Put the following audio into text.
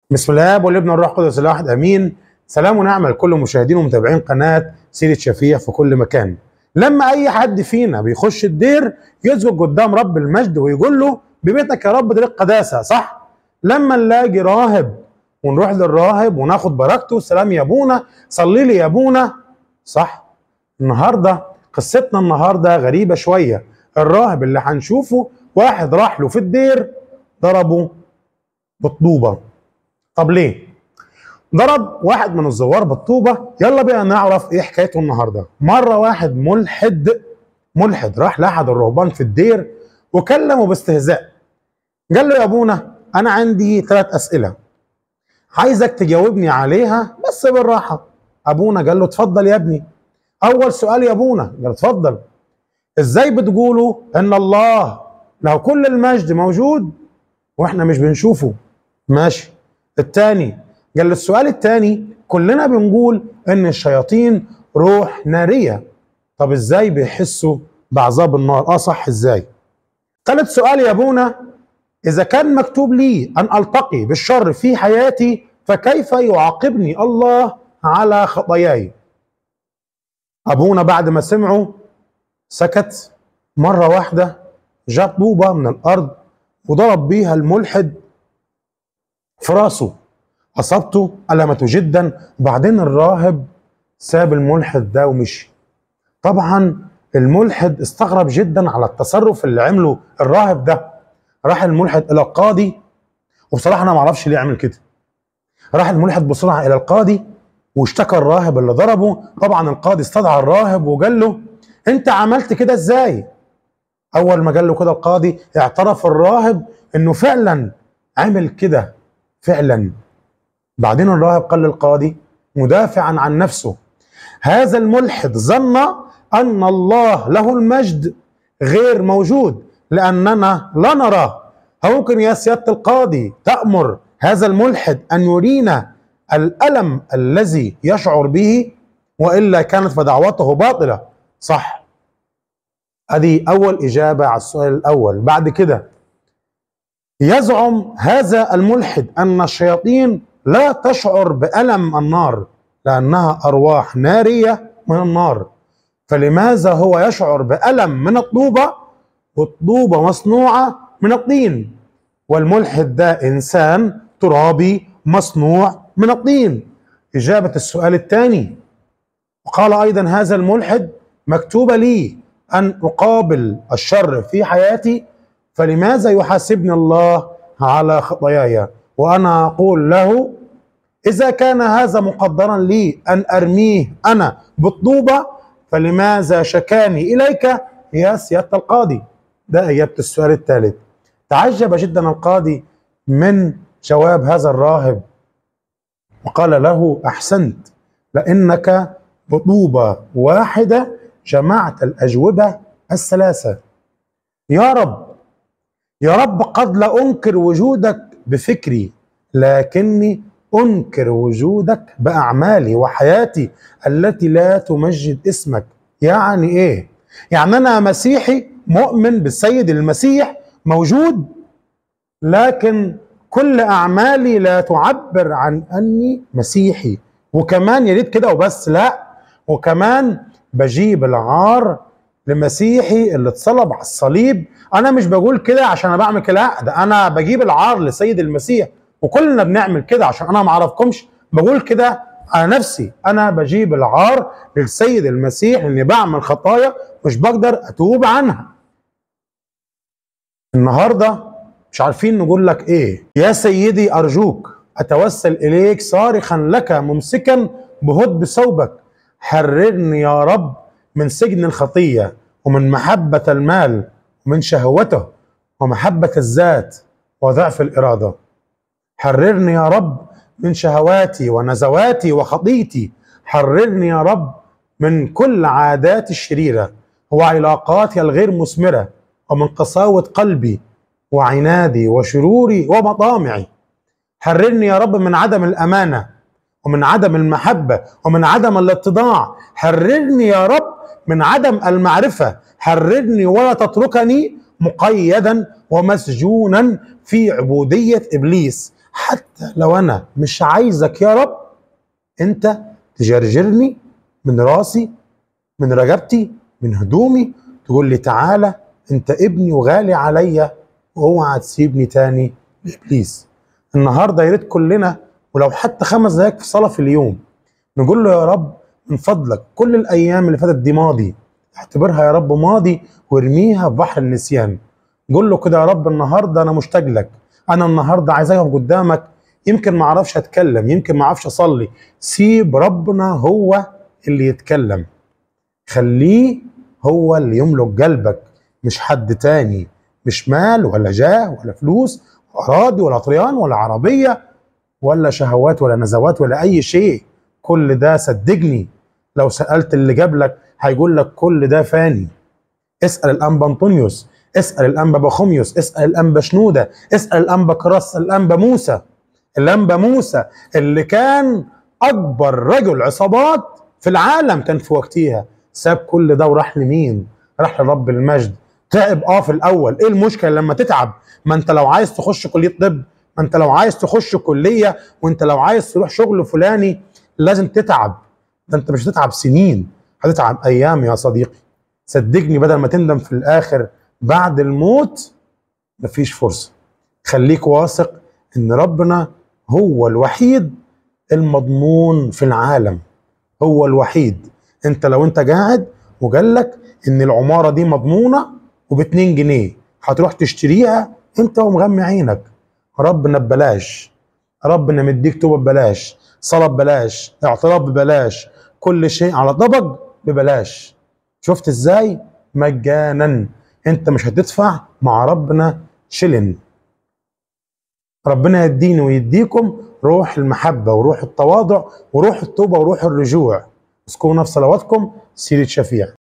بسم الله والابن والروح القدس الواحد امين سلام ونعمه لكل مشاهدين ومتابعين قناه سيره شفيع في كل مكان لما اي حد فينا بيخش الدير يسجد قدام رب المجد ويقول له ببيتك يا رب طريق قداسه صح لما نلاقي راهب ونروح للراهب وناخد بركته سلام يا ابونا صلي لي يا ابونا صح النهارده قصتنا النهارده غريبه شويه الراهب اللي هنشوفه واحد راح له في الدير ضربه بالطوبه طب ليه؟ ضرب واحد من الزوار بالطوبة يلا بقى نعرف ايه حكايته النهاردة مرة واحد ملحد ملحد راح لأحد الرهبان في الدير وكلمه باستهزاء قال له يا ابونا انا عندي ثلاث اسئلة عايزك تجاوبني عليها بس بالراحة ابونا قال له اتفضل يا ابني اول سؤال يا ابونا قال اتفضل ازاي بتقولوا ان الله له كل المجد موجود واحنا مش بنشوفه ماشي الثاني قال له السؤال الثاني كلنا بنقول ان الشياطين روح ناريه طب ازاي بيحسوا بعذاب النار اه صح ازاي ثالث سؤال يا ابونا اذا كان مكتوب لي ان التقي بالشر في حياتي فكيف يعاقبني الله على خطاياي ابونا بعد ما سمعوا سكت مره واحده جاب طوبه من الارض وضرب بيها الملحد في راسه اصابته ألمته جدا وبعدين الراهب ساب الملحد ده ومشي طبعا الملحد استغرب جدا على التصرف اللي عمله الراهب ده راح الملحد الى القاضي وبصراحه انا ما اعرفش ليه عمل كده راح الملحد بسرعه الى القاضي واشتكى الراهب اللي ضربه طبعا القاضي استدعى الراهب وقال له انت عملت كده ازاي اول ما قال له كده القاضي اعترف الراهب انه فعلا عمل كده فعلا بعدين الراهب قال للقاضي مدافعا عن نفسه هذا الملحد ظن ان الله له المجد غير موجود لاننا لا نراه ممكن يا سياده القاضي تامر هذا الملحد ان يرينا الالم الذي يشعر به والا كانت فدعوته باطله صح ادي اول اجابه على السؤال الاول بعد كده يزعم هذا الملحد ان الشياطين لا تشعر بالم النار لانها ارواح ناريه من النار فلماذا هو يشعر بالم من الطوبه والطوبه مصنوعه من الطين والملحد ده انسان ترابي مصنوع من الطين اجابه السؤال الثاني وقال ايضا هذا الملحد مكتوب لي ان اقابل الشر في حياتي فلماذا يحاسبني الله على خطاياي وانا اقول له اذا كان هذا مقدرا لي ان ارميه انا بالطوبه فلماذا شكاني اليك يا سياده القاضي ده اجابه السؤال الثالث تعجب جدا القاضي من جواب هذا الراهب وقال له احسنت لانك بطوبه واحده جمعت الاجوبه الثلاثه يا رب يا رب قد لا انكر وجودك بفكري لكني انكر وجودك باعمالي وحياتي التي لا تمجد اسمك يعني ايه يعني انا مسيحي مؤمن بالسيد المسيح موجود لكن كل اعمالي لا تعبر عن اني مسيحي وكمان يا ريت كده وبس لا وكمان بجيب العار لمسيحي اللي اتصلب على الصليب انا مش بقول كده عشان انا بعمل كده لا ده انا بجيب العار لسيد المسيح وكلنا بنعمل كده عشان انا ما اعرفكمش بقول كده على نفسي انا بجيب العار للسيد المسيح اني بعمل خطايا مش بقدر اتوب عنها النهارده مش عارفين نقول لك ايه يا سيدي ارجوك اتوسل اليك صارخا لك ممسكا بهد بثوبك حررني يا رب من سجن الخطيه ومن محبه المال ومن شهوته ومحبه الذات وضعف الاراده حررني يا رب من شهواتي ونزواتي وخطيتي حررني يا رب من كل عاداتي الشريره وعلاقاتي الغير مثمره ومن قساوه قلبي وعنادي وشروري ومطامعي حررني يا رب من عدم الامانه ومن عدم المحبه ومن عدم الاتضاع حررني يا رب من عدم المعرفه حررني ولا تتركني مقيدا ومسجونا في عبوديه ابليس حتى لو انا مش عايزك يا رب انت تجرجرني من راسي من رقبتي من هدومي تقول لي تعالى انت ابني وغالي عليا واوعى تسيبني تاني لابليس النهارده يا ريت كلنا ولو حتى خمس دقايق في صلاه في اليوم نقول له يا رب من فضلك كل الايام اللي فاتت دي ماضي اعتبرها يا رب ماضي وارميها في بحر النسيان قول له كده يا رب النهارده انا مشتاق لك انا النهارده عايز اقف قدامك يمكن ما اعرفش اتكلم يمكن ما اعرفش اصلي سيب ربنا هو اللي يتكلم خليه هو اللي يملك قلبك مش حد تاني مش مال ولا جاه ولا فلوس اراضي ولا طريان ولا عربيه ولا شهوات ولا نزوات ولا اي شيء كل ده صدقني لو سالت اللي جاب لك هيقول لك كل ده فاني اسال الانبا انطونيوس اسال الانبا بخوميوس اسال الانبا شنوده اسال الانبا كراس الانبا موسى الانبا موسى اللي كان اكبر رجل عصابات في العالم كان في وقتها ساب كل ده وراح لمين راح لرب المجد تعب اه في الاول ايه المشكله لما تتعب ما انت لو عايز تخش كليه طب ما انت لو عايز تخش كليه وانت لو عايز تروح شغل فلاني لازم تتعب ده انت مش هتتعب سنين هتتعب ايام يا صديقي صدقني بدل ما تندم في الاخر بعد الموت مفيش فرصه خليك واثق ان ربنا هو الوحيد المضمون في العالم هو الوحيد انت لو انت قاعد وقال لك ان العماره دي مضمونه وب 2 جنيه هتروح تشتريها انت ومغمي عينك ربنا ببلاش ربنا مديك توبه ببلاش صلاه ببلاش اعتراف ببلاش كل شيء على طبق ببلاش شفت ازاي مجانا انت مش هتدفع مع ربنا شلن ربنا يديني ويديكم روح المحبة وروح التواضع وروح التوبة وروح الرجوع اذكروا نفس صلواتكم سيرة شفيع